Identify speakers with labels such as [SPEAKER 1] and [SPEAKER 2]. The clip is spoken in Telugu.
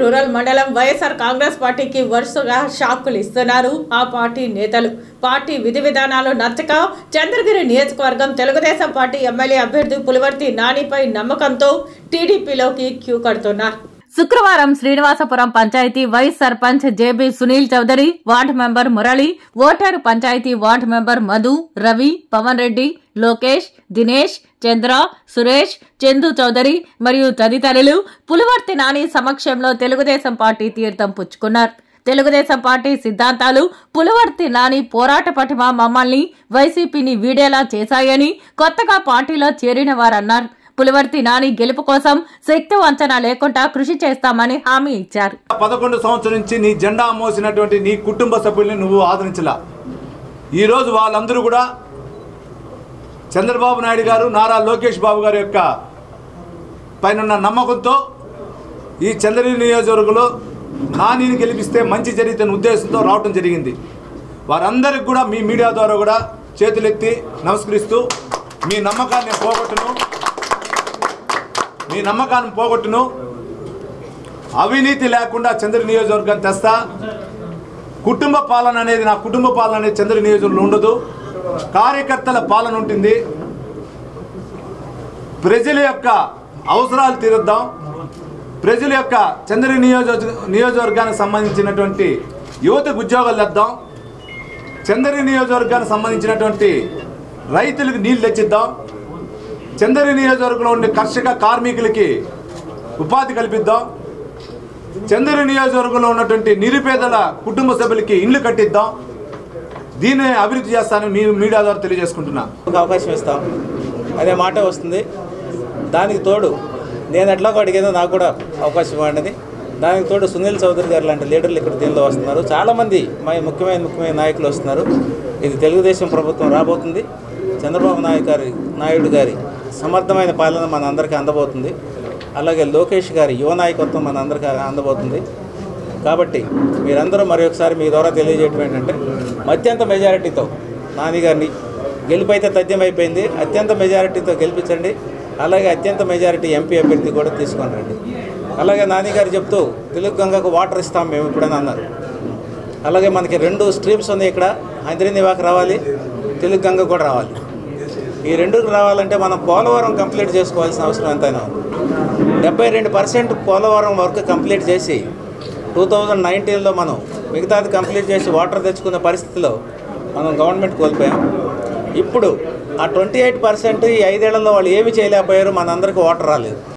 [SPEAKER 1] రూరల్ మండలం వైఎస్ఆర్ కాంగ్రెస్ పార్టీకి వరుసగా షాకులు ఇస్తున్నారు ఆ పార్టీ నేతలు పార్టీ విధి విధానాలు నచ్చక చంద్రగిరి నియోజకవర్గం తెలుగుదేశం పార్టీ ఎమ్మెల్యే అభ్యర్థి పులివర్తి నానిపై నమ్మకంతో టీడీపీలోకి క్యూ కడుతున్నారు శుక్రవారం Srinivasapuram panchayat vice sarpanch J B Sunil Chowdary ward member Murali ఓటారు పంచాయతీ వార్డు మెంబర్ మధు రవి పవన్ రెడ్డి లోకేష్ దినేష్ చంద్ర సురేష్ చందు చౌదరి మరియు తదితరులు పులివర్తి నాని సమక్షంలో తెలుగుదేశం పార్టీ తీర్థం పుచ్చుకున్నారు తెలుగుదేశం పార్టీ సిద్ధాంతాలు పులివర్తి నాని పోరాట పటిమ మమ్మల్ని వైసీపీని వీడేలా చేశాయని కొత్తగా పార్టీలో చేరిన వారన్నారు పులివర్తి నాని గెలుపు కోసం శక్తి వంచన లేకుండా కృషి చేస్తామని హామీ ఇచ్చారు
[SPEAKER 2] పదకొండు సంవత్సరం నుంచి నీ జెండా మోసినటువంటి నీ కుటుంబ సభ్యుల్ని నువ్వు ఆదరించలా ఈరోజు వాళ్ళందరూ కూడా చంద్రబాబు నాయుడు గారు నారా లోకేష్ బాబు గారి యొక్క పైన నమ్మకంతో ఈ చంద్రగిరి నియోజకవర్గంలో నానిని గెలిపిస్తే మంచి జరుగుతున్న ఉద్దేశంతో రావటం జరిగింది వారందరికి కూడా మీ మీడియా ద్వారా కూడా చేతులెత్తి నమస్కరిస్తూ మీ నమ్మకాన్ని పోగొట్టును మీ నమ్మకాన్ని పోగొట్టును అవినీతి లేకుండా చంద్ర నియోజకవర్గం తెస్తా కుటుంబ పాలన అనేది నా కుటుంబ పాలన అనేది చంద్ర నియోజకవర్గంలో ఉండదు కార్యకర్తల పాలన ఉంటుంది ప్రజల యొక్క అవసరాలు తీరుద్దాం ప్రజల యొక్క చంద్ర నియోజక నియోజకవర్గానికి సంబంధించినటువంటి యువతకు ఉద్యోగాలు తెద్దాం చంద్ర నియోజకవర్గానికి సంబంధించినటువంటి రైతులకు నీళ్లు తెచ్చిద్దాం చంద్ర నియోజకవర్గంలో ఉండే కర్షక కార్మికులకి ఉపాధి కల్పిద్దాం చంద్ర నియోజకవర్గంలో ఉన్నటువంటి నిరుపేదల కుటుంబ సభ్యులకి ఇల్లు కట్టిద్దాం దీన్ని అభివృద్ధి చేస్తానని మీ మీడియా ద్వారా తెలియజేసుకుంటున్నా
[SPEAKER 3] ఒక అవకాశం ఇస్తాం అనే మాట వస్తుంది దానికి తోడు నేను ఎట్లాగో అడిగేదో నాకు కూడా అవకాశం ఇవ్వండి దానికి తోడు సునీల్ చౌదరి గారు లాంటి లీడర్లు ఇక్కడ దీనిలో వస్తున్నారు చాలామంది మా ముఖ్యమైన ముఖ్యమైన నాయకులు వస్తున్నారు ఇది తెలుగుదేశం ప్రభుత్వం రాబోతుంది చంద్రబాబు నాయుడు గారి నాయుడు గారి సమర్థమైన పాలన మన అందరికీ అందబోతుంది అలాగే లోకేష్ గారి యువ నాయకత్వం మన అందరికీ అందబోతుంది కాబట్టి మీరందరూ మరి ఒకసారి మీ ద్వారా తెలియజేయటం ఏంటంటే అత్యంత మెజారిటీతో నాని గారిని గెలుపైతే తథ్యమైపోయింది అత్యంత మెజారిటీతో గెలిపించండి అలాగే అత్యంత మెజారిటీ ఎంపీ అభ్యర్థి కూడా తీసుకొని రండి అలాగే నాని గారు చెప్తూ తెలుగు గంగకు వాటర్ ఇస్తాం మేము ఇప్పుడని అన్నారు అలాగే మనకి రెండు స్ట్రీమ్స్ ఉన్నాయి ఇక్కడ హంద్రీనివాక్ రావాలి తెలుగు గంగ కూడా రావాలి ఈ రెండుకు రావాలంటే మనం పోలవరం కంప్లీట్ చేసుకోవాల్సిన అవసరం ఎంతైనా ఉంది డెబ్బై రెండు పర్సెంట్ పోలవరం వర్క్ కంప్లీట్ చేసి టూ థౌజండ్ నైన్టీన్లో మనం మిగతాది కంప్లీట్ చేసి వాటర్ తెచ్చుకునే పరిస్థితిలో మనం గవర్నమెంట్ కోల్పోయాం ఇప్పుడు ఆ ట్వంటీ ఎయిట్ పర్సెంట్ ఈ ఐదేళ్లలో వాళ్ళు ఏమి చేయలేకపోయారు మనందరికీ వాటర్ రాలేదు